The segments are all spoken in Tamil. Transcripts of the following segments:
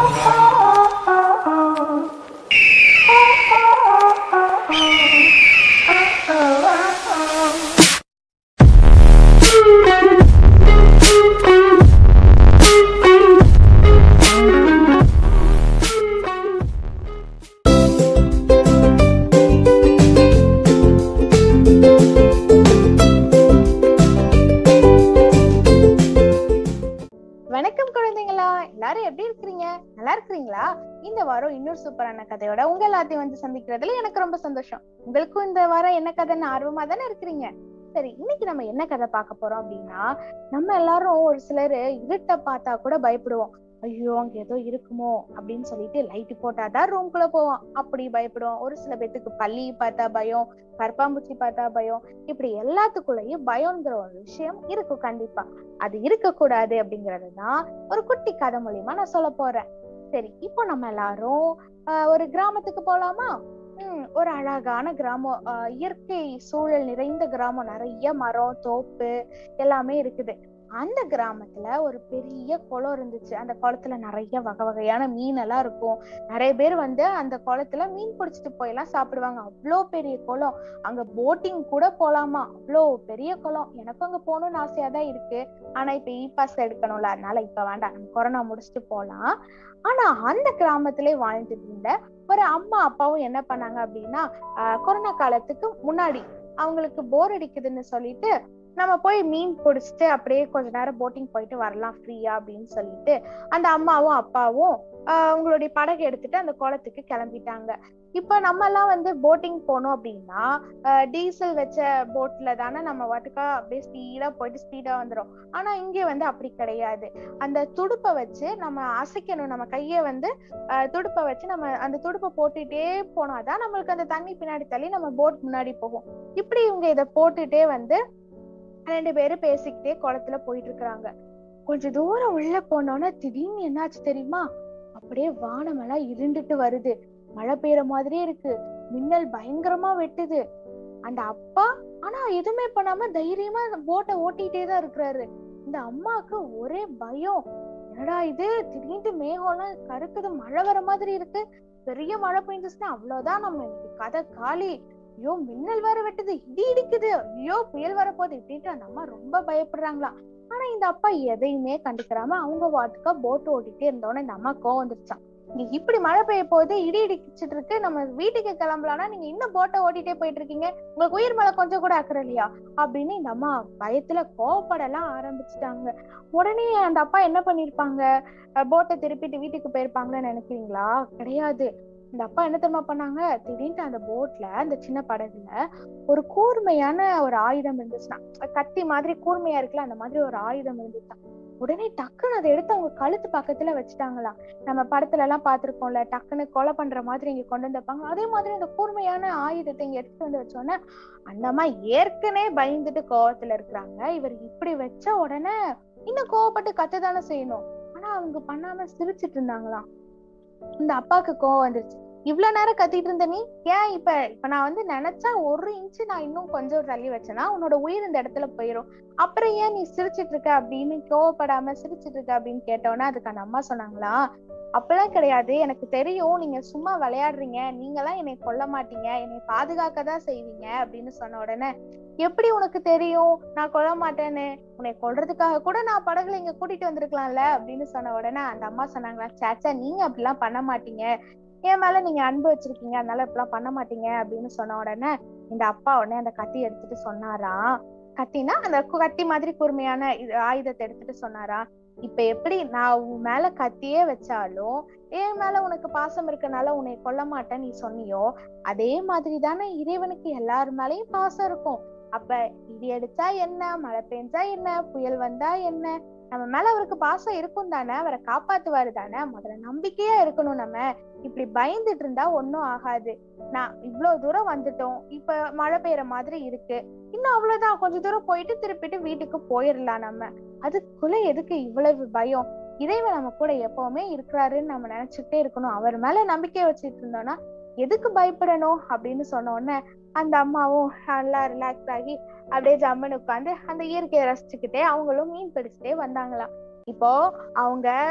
வணக்கம் குழந்தைங்களா எல்லாரும் எப்படி இருக்கிறீங்க நல்லா இருக்கிறீங்களா இந்த வாரம் இன்னொரு சூப்பரான கதையோட உங்க எல்லாத்தையும் வந்து சந்திக்கிறதுல எனக்கு ரொம்ப சந்தோஷம் உங்களுக்கும் இந்த வாரம் என்ன கதைன்னு ஆர்வமா தானே இருக்கிறீங்க சரி இன்னைக்கு நம்ம என்ன கதை பார்க்க போறோம் அப்படின்னா நம்ம எல்லாரும் ஒரு சிலர் இருட்டை பார்த்தா கூட பயப்படுவோம் ஐயோ அங்க ஏதோ இருக்குமோ அப்படின்னு சொல்லிட்டு லைட் போட்டாதான் ரூம்குள்ள போவோம் அப்படி பயப்படுவோம் ஒரு சில பேத்துக்கு பள்ளி பார்த்தா பயம் கற்பாம்பூச்சி பார்த்தா பயம் இப்படி எல்லாத்துக்குள்ளேயும் பயம்ங்கிற ஒரு விஷயம் இருக்கும் கண்டிப்பா அது இருக்கக்கூடாது அப்படிங்கறது தான் ஒரு குட்டி கதை மூலியமா நான் சொல்ல போறேன் சரி இப்போ நம்ம எல்லாரும் ஆஹ், ஒரு கிராமத்துக்கு போலாமா ஹம் ஒரு அழகான கிராமம் ஆஹ், இயற்கை சூழல் நிறைந்த கிராமம் நிறைய மரம் தோப்பு எல்லாமே இருக்குது அந்த கிராமத்துல ஒரு பெரிய குளம் இருந்துச்சு அந்த குளத்துல நிறைய வகை வகையான மீன் எல்லாம் இருக்கும் நிறைய பேர் வந்து அந்த குளத்துல மீன் பிடிச்சிட்டு போய் எல்லாம் சாப்பிடுவாங்க அவ்வளோ பெரிய குளம் அங்க போட்டிங் கூட போலாமா அவ்வளோ பெரிய குளம் எனக்கும் அங்க போகணும்னு ஆசையா தான் இருக்கு ஆனா இப்ப இ பாஸ் எடுக்கணும்ல அதனால இப்ப வேண்டாம் நம்ம கொரோனா முடிச்சுட்டு போலாம் ஆனா அந்த கிராமத்திலே வாழ்ந்துட்டு இருந்த ஒரு அம்மா அப்பாவும் என்ன பண்ணாங்க அப்படின்னா ஆஹ் கொரோனா காலத்துக்கு முன்னாடி அவங்களுக்கு போர் அடிக்குதுன்னு சொல்லிட்டு நம்ம போய் மீன் பிடிச்சிட்டு அப்படியே கொஞ்ச நேரம் போட்டிங் போயிட்டு வரலாம் ஃப்ரீயா அப்படின்னு சொல்லிட்டு அந்த அம்மாவும் அப்பாவும் ஆஹ் அவங்களுடைய படகு எடுத்துட்டு அந்த குளத்துக்கு கிளம்பிட்டாங்க இப்ப நம்ம எல்லாம் வந்து போட்டிங் போனோம் அப்படின்னா டீசல் வச்ச போட்ல தானே நம்ம வாட்டுக்கா அப்படியே ஸ்பீடா போயிட்டு ஸ்பீடா வந்துரும் ஆனா இங்க வந்து அப்படி கிடையாது அந்த துடுப்பை வச்சு நம்ம அசைக்கணும் நம்ம கையை வந்து அஹ், துடுப்பை வச்சு நம்ம அந்த துடுப்பை போட்டுட்டே போனாதான் நம்மளுக்கு அந்த தண்ணி பின்னாடி தள்ளி நம்ம போட் முன்னாடி போகும் இப்படி இவங்க இதை போட்டுட்டே வந்து ரெண்டு பேரும் பேசிக்கிட்டே குளத்துல போயிட்டு இருக்கிறாங்க கொஞ்ச தூரம் உள்ள போனோன்னா திடீர்னு என்னாச்சு தெரியுமா அப்படியே வானமெல்லாம் இருண்டுட்டு வருது மழை பெய்யற மாதிரியே இருக்கு மின்னல் பயங்கரமா வெட்டுது அந்த அப்பா ஆனா எதுவுமே பண்ணாம தைரியமா போட்டை ஓட்டிட்டே தான் இருக்கிறாரு இந்த அம்மாவுக்கு ஒரே பயம் என்னடா இது திடீர்னு மேகம்லாம் கருக்குது மழை வர மாதிரி இருக்கு பெரிய மழை பெஞ்சிச்சுன்னா அவ்வளவுதான் நம்ம இன்னைக்கு கதை காலி ஐயோ மின்னல் வேற வெட்டுது இடி இடிக்குது ஐயோ புயல் வரப்போகுது இப்படின்ட்டு அந்த அம்மா ரொம்ப பயப்படுறாங்களாம் ஆனா இந்த அப்பா எதையுமே கண்டுக்கிறாம அவங்க வாட்டுக்கா போட் ஓட்டிட்டே இருந்தோன்னே இந்த அம்மா கோவம் வந்துருச்சான் இங்க இப்படி மழை பெய்ய போகுது இடி இடிச்சிட்டு இருக்கு நம்ம வீட்டுக்கு கிளம்பலாம்னா நீங்க இன்னும் போட்டை ஓட்டிட்டே போயிட்டு இருக்கீங்க உங்களுக்கு உயிர் மேல கொஞ்சம் கூட அக்கறை இல்லையா அப்படின்னு இந்த அம்மா பயத்துல கோவப்படலாம் ஆரம்பிச்சுட்டாங்க உடனே அந்த அப்பா என்ன பண்ணிருப்பாங்க போட்டை திருப்பிட்டு வீட்டுக்கு போயிருப்பாங்கன்னு நினைக்கிறீங்களா கிடையாது இந்த அப்பா என்ன தெரியுமா பண்ணாங்க திடீர்னு அந்த போட்ல அந்த சின்ன படகுல ஒரு கூர்மையான ஒரு ஆயுதம் இருந்துச்சுன்னா கத்தி மாதிரி கூர்மையா இருக்குல்ல அந்த மாதிரி ஒரு ஆயுதம் இருந்துச்சாம் உடனே டக்குன்னு அதை எடுத்து அவங்க கழுத்து பக்கத்துல வச்சுட்டாங்களாம் நம்ம படத்துல எல்லாம் பாத்திருக்கோம்ல டக்குன்னு கொலை பண்ற மாதிரி இங்க கொண்டு வந்திருப்பாங்க அதே மாதிரி அந்த கூர்மையான ஆயுதத்தை இங்க எடுத்துட்டு வந்து வச்சோன்னே அந்த அம்மா ஏற்கனவே பயந்துட்டு கோவத்துல இருக்கிறாங்க இவர் இப்படி வச்ச உடனே இன்னும் கோவப்பட்டு கத்துதானே செய்யணும் ஆனா அவங்க பண்ணாம சிரிச்சிட்டு இருந்தாங்களாம் இந்த அப்பாவுக்கு கோவம் வந்துருச்சு இவ்வளவு நேரம் கத்திட்டு இருந்த நீ ஏன் இப்ப இப்ப நான் வந்து நினைச்சா ஒரு இன்ச்சு நான் இன்னும் கொஞ்சம் தள்ளி வச்சேன்னா உன்னோட உயிர் இந்த இடத்துல போயிரும் அப்புறம் ஏன் நீ சிரிச்சிட்டு இருக்க அப்படின்னு கோவப்படாம சிரிச்சிட்டு இருக்க அப்படின்னு கேட்டோன்னே அதுக்கு அந்த அம்மா சொன்னாங்களா அப்பெல்லாம் கிடையாது எனக்கு தெரியும் நீங்க சும்மா விளையாடுறீங்க நீங்களாம் என்னை கொல்ல மாட்டீங்க என்னை பாதுகாக்க தான் செய்வீங்க அப்படின்னு சொன்ன உடனே எப்படி உனக்கு தெரியும் நான் கொல்ல மாட்டேன்னு உன்னை கொல்றதுக்காக கூட நான் படகுல இங்க கூட்டிட்டு வந்திருக்கலாம்ல அப்படின்னு சொன்ன உடனே அந்த அம்மா சொன்னாங்களா சேச்சா நீங்க அப்படிலாம் பண்ண மாட்டீங்க என் மேல நீங்க அன்பு வச்சிருக்கீங்க அதனால இப்படிலாம் பண்ண மாட்டீங்க அப்படின்னு சொன்ன உடனே இந்த அப்பா உடனே அந்த கத்தி எடுத்துட்டு சொன்னாராம் கத்தினா அந்த கு- கத்தி மாதிரி கூர்மையான இது ஆயுதத்தை எடுத்துட்டு சொன்னாரா இப்ப எப்படி நான் உன் மேல கத்தியே வச்சாலும் என் மேல உனக்கு பாசம் இருக்கனால உன்னை கொல்ல மாட்டேன் நீ சொன்னியோ அதே மாதிரி தானே இறைவனுக்கு எல்லார் மேலயும் பாசம் இருக்கும் அப்ப இடி அடிச்சா என்ன மழை பெஞ்சா என்ன புயல் வந்தா என்ன நம்ம மேல அவருக்கு பாசம் இருக்கும் தானே அவரை காப்பாத்துவாரு தானே முதல்ல நம்பிக்கையா இருக்கணும் நம்ம இப்படி பயந்துட்டு இருந்தா ஒன்னும் ஆகாது நான் இவ்வளவு தூரம் வந்துட்டோம் இப்ப மழை பெய்யற மாதிரி இருக்கு இன்னும் அவ்வளவுதான் கொஞ்ச தூரம் போயிட்டு திருப்பிட்டு வீட்டுக்கு போயிடலாம் நம்ம அதுக்குள்ள எதுக்கு இவ்வளவு பயம் இறைவன் நம்ம கூட எப்பவுமே இருக்கிறாருன்னு நம்ம நினைச்சுட்டே இருக்கணும் அவர் மேல நம்பிக்கை வச்சுட்டு இருந்தோம்னா எதுக்கு பயப்படணும் அப்படின்னு சொன்ன உடனே அந்த அம்மாவும் நல்லா ரிலாக்ஸ் ஆகி அப்படியே ஜம்முன்னு உட்காந்து அந்த இயற்கையை ரசிச்சுக்கிட்டே அவங்களும் மீன் பிடிச்சிட்டே வந்தாங்களாம் இப்போ அவங்க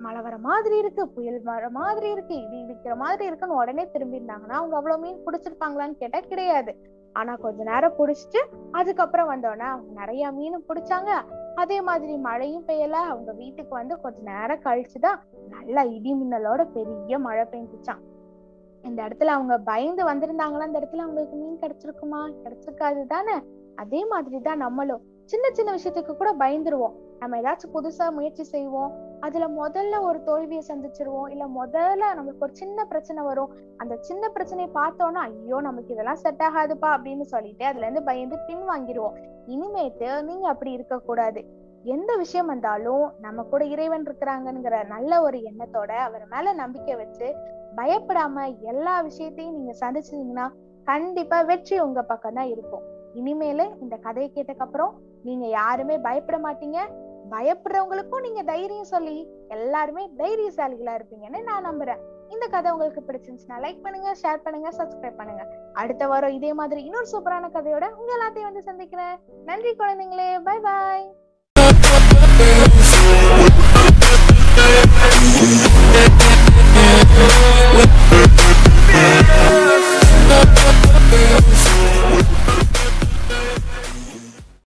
மழை வர மாதிரி இருக்கு புயல் வர மாதிரி இருக்கு இடி இடிக்கிற மாதிரி இருக்குன்னு உடனே திரும்பியிருந்தாங்கன்னா அவங்க அவ்வளவு மீன் பிடிச்சிருப்பாங்களான்னு கேட்டா கிடையாது ஆனா கொஞ்ச நேரம் பிடிச்சிட்டு அதுக்கப்புறம் வந்தோடனே அவங்க நிறைய மீன் பிடிச்சாங்க அதே மாதிரி மழையும் பெய்யல அவங்க வீட்டுக்கு வந்து கொஞ்ச நேரம் கழிச்சுதான் நல்லா இடி மின்னலோட பெரிய மழை பெஞ்சுச்சான் இந்த இடத்துல அவங்க பயந்து வந்திருந்தாங்களா அந்த இடத்துல அவங்களுக்கு மீன் கிடைச்சிருக்குமா கிடைச்சிருக்காது தானே அதே மாதிரிதான் நம்மளும் சின்ன சின்ன விஷயத்துக்கு கூட பயந்துருவோம் நம்ம ஏதாச்சும் புதுசா முயற்சி செய்வோம் அதுல முதல்ல ஒரு தோல்வியை சந்திச்சிருவோம் இல்ல முதல்ல நம்மளுக்கு ஒரு சின்ன பிரச்சனை வரும் அந்த சின்ன பிரச்சனையை பார்த்தோன்னா ஐயோ நமக்கு இதெல்லாம் செட் ஆகாதுப்பா அப்படின்னு சொல்லிட்டு அதுல இருந்து பயந்து பின் வாங்கிடுவோம் இனிமேட்டு நீங்க அப்படி இருக்க கூடாது எந்த விஷயம் வந்தாலும் நம்ம கூட இறைவன் இருக்கிறாங்கங்கிற நல்ல ஒரு எண்ணத்தோட அவர் மேல நம்பிக்கை வச்சு பயப்படாம எல்லா விஷயத்தையும் நீங்க சந்திச்சீங்கன்னா கண்டிப்பா வெற்றி உங்க பக்கம் தான் இருக்கும் இனிமேலு இந்த கதையை கேட்டதுக்கு அப்புறம் நீங்க யாருமே பயப்பட மாட்டீங்க பயப்படுறவங்களுக்கும் நீங்க தைரியம் சொல்லி எல்லாருமே தைரியசாலிகளா இருப்பீங்கன்னு நான் நம்புறேன் இந்த கதை உங்களுக்கு பிடிச்சிருந்துச்சுன்னா லைக் பண்ணுங்க ஷேர் பண்ணுங்க சப்ஸ்கிரைப் பண்ணுங்க அடுத்த வாரம் இதே மாதிரி இன்னொரு சூப்பரான கதையோட உங்க எல்லாத்தையும் வந்து சந்திக்கிறேன் நன்றி குழந்தைங்களே பை பாய்